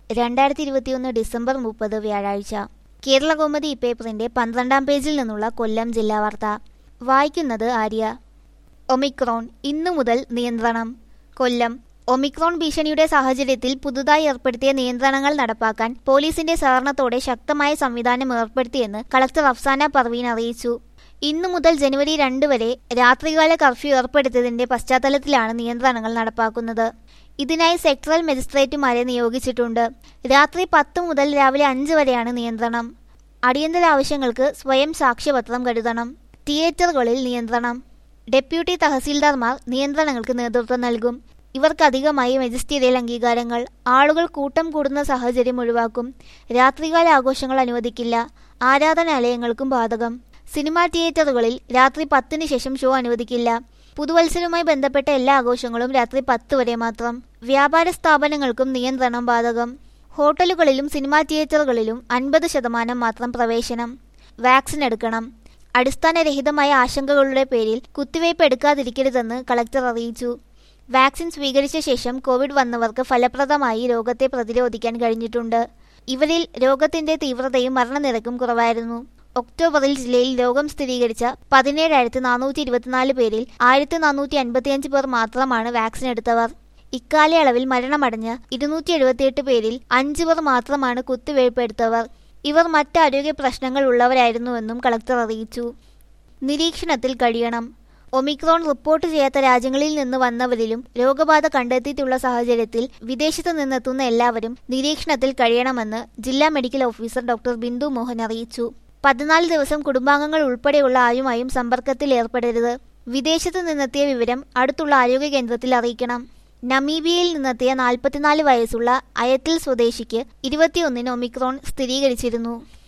രണ്ടായിരത്തി ഇരുപത്തിയൊന്ന് ഡിസംബർ മുപ്പത് വ്യാഴാഴ്ച കേരളകൗമുദി പേപ്പറിന്റെ പന്ത്രണ്ടാം പേജിൽ നിന്നുള്ള കൊല്ലം ജില്ലാ വാർത്ത വായിക്കുന്നത് ആര്യ ഒമിക്രോൺ ഇന്നു മുതൽ നിയന്ത്രണം കൊല്ലം ഒമിക്രോൺ ഭീഷണിയുടെ സാഹചര്യത്തിൽ പുതുതായി ഏർപ്പെടുത്തിയ നിയന്ത്രണങ്ങൾ നടപ്പാക്കാൻ പോലീസിന്റെ സഹകരണത്തോടെ ശക്തമായ സംവിധാനം ഏർപ്പെടുത്തിയെന്ന് കളക്ടർ അഫ്സാന പർവീൻ അറിയിച്ചു ഇന്നു മുതൽ ജനുവരി രണ്ട് വരെ രാത്രികാല കർഫ്യൂ ഏർപ്പെടുത്തിയതിന്റെ പശ്ചാത്തലത്തിലാണ് നിയന്ത്രണങ്ങൾ നടപ്പാക്കുന്നത് ഇതിനായി സെക്ടറൽ മജിസ്ട്രേറ്റുമാരെ നിയോഗിച്ചിട്ടുണ്ട് രാത്രി പത്ത് മുതൽ രാവിലെ അഞ്ച് വരെയാണ് നിയന്ത്രണം അടിയന്തര ആവശ്യങ്ങൾക്ക് സ്വയം സാക്ഷ്യപത്രം കരുതണം തിയേറ്ററുകളിൽ നിയന്ത്രണം ഡെപ്യൂട്ടി തഹസീൽദാർമാർ നിയന്ത്രണങ്ങൾക്ക് നേതൃത്വം നൽകും ഇവർക്കധികമായി മജിസ്റ്റീരിയൽ അംഗീകാരങ്ങൾ ആളുകൾ കൂട്ടം കൂടുന്ന സാഹചര്യം ഒഴിവാക്കും രാത്രികാല ആഘോഷങ്ങൾ അനുവദിക്കില്ല ആരാധനാലയങ്ങൾക്കും ബാധകം സിനിമാ തിയേറ്ററുകളിൽ രാത്രി പത്തിന് ശേഷം ഷോ അനുവദിക്കില്ല പുതുവത്സരവുമായി ബന്ധപ്പെട്ട എല്ലാ ആഘോഷങ്ങളും രാത്രി പത്ത് വരെ മാത്രം വ്യാപാര സ്ഥാപനങ്ങൾക്കും നിയന്ത്രണം ബാധകം ഹോട്ടലുകളിലും സിനിമാ തിയേറ്ററുകളിലും അൻപത് ശതമാനം മാത്രം പ്രവേശനം വാക്സിൻ എടുക്കണം അടിസ്ഥാനരഹിതമായ ആശങ്കകളുടെ പേരിൽ കുത്തിവയ്പ് എടുക്കാതിരിക്കരുതെന്ന് കളക്ടർ അറിയിച്ചു വാക്സിൻ സ്വീകരിച്ച ശേഷം കോവിഡ് വന്നവർക്ക് ഫലപ്രദമായി രോഗത്തെ പ്രതിരോധിക്കാൻ കഴിഞ്ഞിട്ടുണ്ട് ഇവരിൽ രോഗത്തിന്റെ തീവ്രതയും മരണനിരക്കും കുറവായിരുന്നു ഒക്ടോബറിൽ ജില്ലയിൽ രോഗം സ്ഥിരീകരിച്ച പതിനേഴായിരത്തി നാനൂറ്റി ഇരുപത്തിനാല് പേരിൽ ആയിരത്തി നാനൂറ്റി അൻപത്തിയഞ്ച് പേർ മാത്രമാണ് വാക്സിൻ എടുത്തവർ ഇക്കാലയളവിൽ മരണമടഞ്ഞ ഇരുന്നൂറ്റി എഴുപത്തിയെട്ട് പേരിൽ അഞ്ചു പേർ മാത്രമാണ് കുത്തിവയ്പ് എടുത്തവർ ഇവർ മറ്റ് ആരോഗ്യ പ്രശ്നങ്ങൾ ഉള്ളവരായിരുന്നുവെന്നും കളക്ടർ അറിയിച്ചു നിരീക്ഷണത്തിൽ കഴിയണം ഒമിക്രോൺ റിപ്പോർട്ട് ചെയ്യാത്ത രാജ്യങ്ങളിൽ നിന്ന് വന്നവരിലും രോഗബാധ കണ്ടെത്തിയിട്ടുള്ള സാഹചര്യത്തിൽ വിദേശത്ത് നിന്നെത്തുന്ന എല്ലാവരും നിരീക്ഷണത്തിൽ കഴിയണമെന്ന് ജില്ലാ medical officer doctor Bindu Mohan അറിയിച്ചു പതിനാല് ദിവസം കുടുംബാംഗങ്ങൾ ഉൾപ്പെടെയുള്ള ആരുമായും സമ്പർക്കത്തിൽ ഏർപ്പെടരുത് വിദേശത്ത് നിന്നെത്തിയ വിവരം അടുത്തുള്ള ആരോഗ്യ കേന്ദ്രത്തിൽ അറിയിക്കണം നമീബിയയിൽ നിന്നെത്തിയ നാൽപ്പത്തിനാല് വയസ്സുള്ള അയത്തിൽ സ്വദേശിക്ക് ഇരുപത്തിയൊന്നിന് ഒമിക്രോൺ സ്ഥിരീകരിച്ചിരുന്നു